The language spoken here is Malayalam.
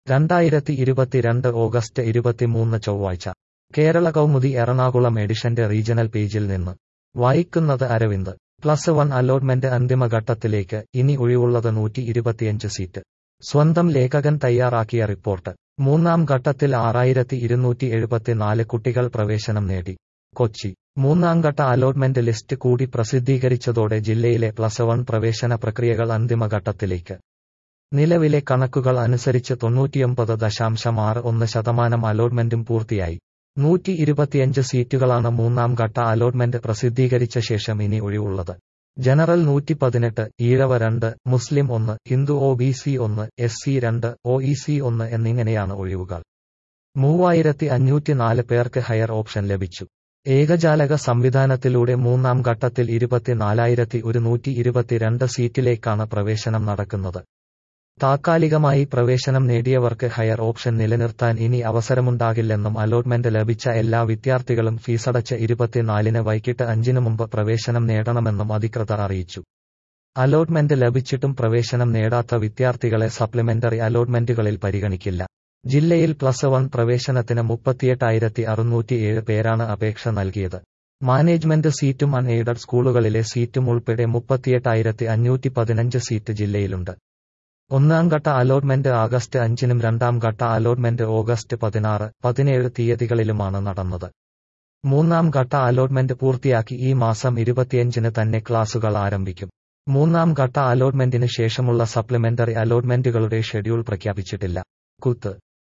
രണ്ടായിരത്തി ഇരുപത്തിരണ്ട് ഓഗസ്റ്റ് ഇരുപത്തിമൂന്ന് ചൊവ്വാഴ്ച കേരള കൗമുദി എറണാകുളം എഡിഷന്റെ റീജണൽ പേജിൽ നിന്ന് വായിക്കുന്നത് അരവിന്ദ് പ്ലസ് വൺ അലോട്ട്മെന്റ് അന്തിമഘട്ടത്തിലേക്ക് ഇനി ഒഴിവുള്ളത് നൂറ്റി ഇരുപത്തിയഞ്ച് സീറ്റ് സ്വന്തം ലേഖകൻ തയ്യാറാക്കിയ റിപ്പോർട്ട് മൂന്നാം ഘട്ടത്തിൽ ആറായിരത്തി ഇരുന്നൂറ്റി എഴുപത്തിനാല് കുട്ടികൾ പ്രവേശനം നേടി കൊച്ചി മൂന്നാം ഘട്ട അലോട്ട്മെന്റ് ലിസ്റ്റ് കൂടി പ്രസിദ്ധീകരിച്ചതോടെ ജില്ലയിലെ പ്ലസ് വൺ പ്രവേശന പ്രക്രിയകൾ അന്തിമഘട്ടത്തിലേക്ക് നിലവിലെ കണക്കുകൾ അനുസരിച്ച് തൊണ്ണൂറ്റിയൊമ്പത് ദശാംശം ആറ് ഒന്ന് ശതമാനം അലോട്ട്മെന്റും പൂർത്തിയായി നൂറ്റി ഇരുപത്തിയഞ്ച് സീറ്റുകളാണ് മൂന്നാം ഘട്ട അലോട്ട്മെന്റ് പ്രസിദ്ധീകരിച്ച ശേഷം ഇനി ഒഴിവുള്ളത് ജനറൽ നൂറ്റി പതിനെട്ട് ഈഴവ രണ്ട് മുസ്ലിം ഒന്ന് ഹിന്ദു ഒ ബി സി ഒന്ന് എസ് സി രണ്ട് ഒ ഇ സി ഒന്ന് എന്നിങ്ങനെയാണ് ഒഴിവുകൾ മൂവായിരത്തി അഞ്ഞൂറ്റിനാല് പേർക്ക് ഹയർ ഓപ്ഷൻ ലഭിച്ചു ഏകജാലക സംവിധാനത്തിലൂടെ മൂന്നാം ഘട്ടത്തിൽ ഇരുപത്തിനാലായിരത്തി ഒരുന്നൂറ്റി ഇരുപത്തിരണ്ട് സീറ്റിലേക്കാണ് പ്രവേശനം നടക്കുന്നത് താത്കാലികമായി പ്രവേശനം നേടിയവർക്ക് ഹയർ ഓപ്ഷൻ നിലനിർത്താൻ ഇനി അവസരമുണ്ടാകില്ലെന്നും അലോട്ട്മെന്റ് ലഭിച്ച എല്ലാ വിദ്യാർത്ഥികളും ഫീസടച്ച് ഇരുപത്തിനാലിന് വൈകിട്ട് അഞ്ചിന് മുമ്പ് പ്രവേശനം നേടണമെന്നും അധികൃതർ അറിയിച്ചു അലോട്ട്മെന്റ് ലഭിച്ചിട്ടും പ്രവേശനം നേടാത്ത വിദ്യാർത്ഥികളെ സപ്ലിമെന്ററി അലോട്ട്മെന്റുകളിൽ പരിഗണിക്കില്ല ജില്ലയിൽ പ്ലസ് വൺ പ്രവേശനത്തിന് മുപ്പത്തിയെട്ടായിരത്തി അറുന്നൂറ്റിയേഴ് പേരാണ് അപേക്ഷ നൽകിയത് മാനേജ്മെന്റ് സീറ്റും അൺ എയ്ഡഡ് സ്കൂളുകളിലെ സീറ്റും ഉൾപ്പെടെ മുപ്പത്തിയെട്ടായിരത്തി അഞ്ഞൂറ്റി പതിനഞ്ച് സീറ്റ് ജില്ലയിലുണ്ട് ഒന്നാം ഘട്ട അലോട്ട്മെന്റ് ആഗസ്റ്റ് അഞ്ചിനും രണ്ടാം ഘട്ട അലോട്ട്മെന്റ് ഓഗസ്റ്റ് പതിനാറ് പതിനേഴ് തീയതികളിലുമാണ് നടന്നത് മൂന്നാം ഘട്ട അലോട്ട്മെന്റ് പൂർത്തിയാക്കി ഈ മാസം ഇരുപത്തിയഞ്ചിന് തന്നെ ക്ലാസുകൾ ആരംഭിക്കും മൂന്നാം ഘട്ട അലോട്ട്മെന്റിന് ശേഷമുള്ള സപ്ലിമെന്ററി അലോട്ട്മെന്റുകളുടെ ഷെഡ്യൂൾ പ്രഖ്യാപിച്ചിട്ടില്ല കുത്ത്